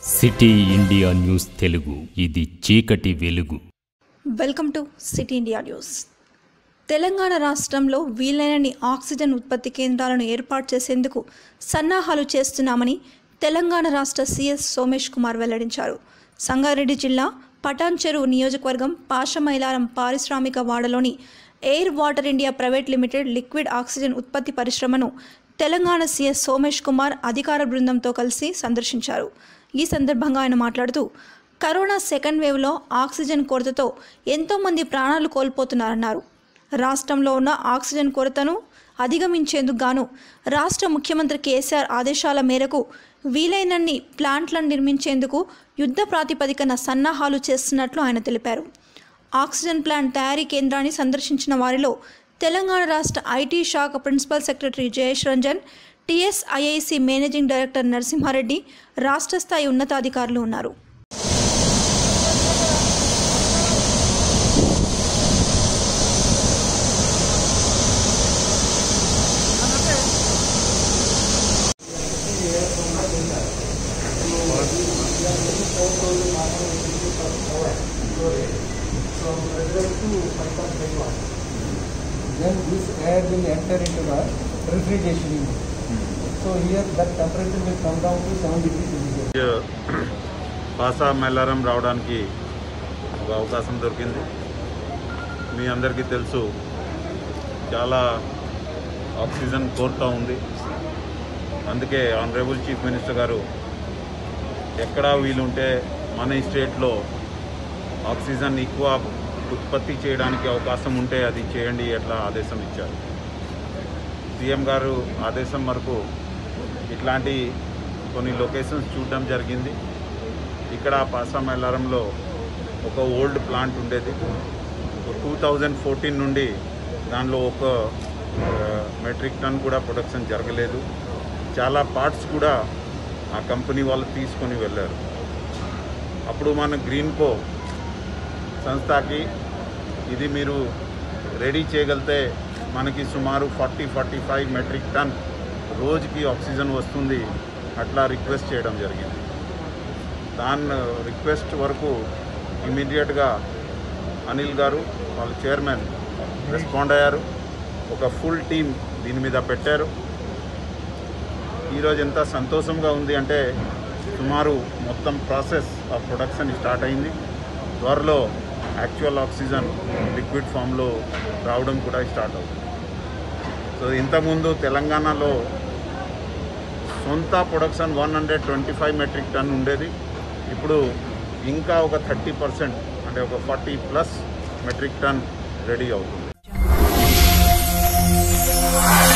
City India news Telugu ఇది చీకటి వెలుగు welcome to city India news Telangana రాష్ట్రంలో వీలైనన్ని ఆక్సిజన్ ఉత్పత్తి కేంద్రాలను ఏర్పాటు చేసేందుకు సన్నాహాలు చేస్తున్నామని తెలంగాణ రాష్ట్ర సీఎస్ సోమేష్ కుమార్ వెల్లడించారు సంగారెడ్డి జిల్లా పటాన్ చెరువు నియోజకవర్గం పాషమైలారం పారిశ్రామిక వాడలోని air water India private limited liquid oxygen ఉత్పత్తి పరిశ్రమను తెలంగాణ సీఎస్ సోమేష్ కుమార్ అధికార బృందంతో కలిసి సందర్శించారు ఈ సందర్భంగా ఆయన మాట్లాడుతూ కరోనా సెకండ్ వేవ్లో ఆక్సిజన్ కొరతతో ఎంతోమంది ప్రాణాలు కోల్పోతున్నారన్నారు రాష్ట్రంలో ఉన్న ఆక్సిజన్ కొరతను అధిగమించేందుకు గాను రాష్ట్ర ముఖ్యమంత్రి కేసీఆర్ ఆదేశాల మేరకు వీలైనన్ని ప్లాంట్లను నిర్మించేందుకు యుద్ధ ప్రాతిపదికన సన్నాహాలు చేస్తున్నట్లు ఆయన తెలిపారు ఆక్సిజన్ ప్లాంట్ తయారీ కేంద్రాన్ని సందర్శించిన వారిలో తెలంగాణ రాష్ట్ర ఐటీ శాఖ principal secretary Jayesh Ranjan TSIIC managing director Narasimha Reddy రాష్ట్ర స్థాయి ఉన్నతాధికారులు ఉన్నారు then this air will enter into the refrigeration unit. So here that temperature will come down to 7 degrees Celsius. పాసా మెల్లారం రావడానికి ఒక అవకాశం దొరికింది మీ అందరికీ తెలుసు చాలా ఆక్సిజన్ కొరత ఉంది అందుకే ఆనరబుల్ చీఫ్ మినిస్టర్ గారు ఎక్కడా వీలుంటే మన ఈ స్టేట్లో ఆక్సిజన్ ఎక్కువ ఉత్పత్తి చేయడానికి అవకాశం ఉంటే అది చేయండి ఎట్లా ఆదేశం ఇచ్చారు సీఎం గారు ఆదేశం వరకు ఇట్లాంటి కొన్ని లొకేషన్స్ చూడడం జరిగింది ఇక్కడ పాసా మెల్లారంలో ఒక ఓల్డ్ ప్లాంట్ ఉండేది టూ థౌజండ్ ఫోర్టీన్ నుండి దానిలో ఒక మెట్రిక్ టన్ కూడా ప్రొడక్షన్ జరగలేదు చాలా పార్ట్స్ కూడా ఆ కంపెనీ వాళ్ళు తీసుకొని వెళ్ళారు అప్పుడు మన గ్రీన్కో సంస్థకి ఇది మీరు రెడీ చేయగలిగితే మనకి సుమారు forty forty five metric ton రోజుకి ఆక్సిజన్ వస్తుంది అట్లా రిక్వెస్ట్ చేయడం జరిగింది దాని రిక్వెస్ట్ వరకు ఇమీడియట్గా అనిల్ గారు వాళ్ళ చైర్మన్ రెస్పాండ్ అయ్యారు ఒక ఫుల్ టీం దీని మీద పెట్టారు ఈరోజు ఎంత సంతోషంగా ఉంది అంటే సుమారు మొత్తం ప్రాసెస్ ఆఫ్ ప్రొడక్షన్ స్టార్ట్ అయింది త్వరలో యాక్చువల్ ఆక్సిజన్ లిక్విడ్ ఫామ్లో రావడం కూడా స్టార్ట్ అవుతుంది సో ఇంతకుముందు తెలంగాణలో సొంత production one hundred twenty five metric ton ఉండేది ఇప్పుడు ఇంకా ఒక థర్టీ పర్సెంట్ అంటే ఒక forty plus metric ton ready అవుతుంది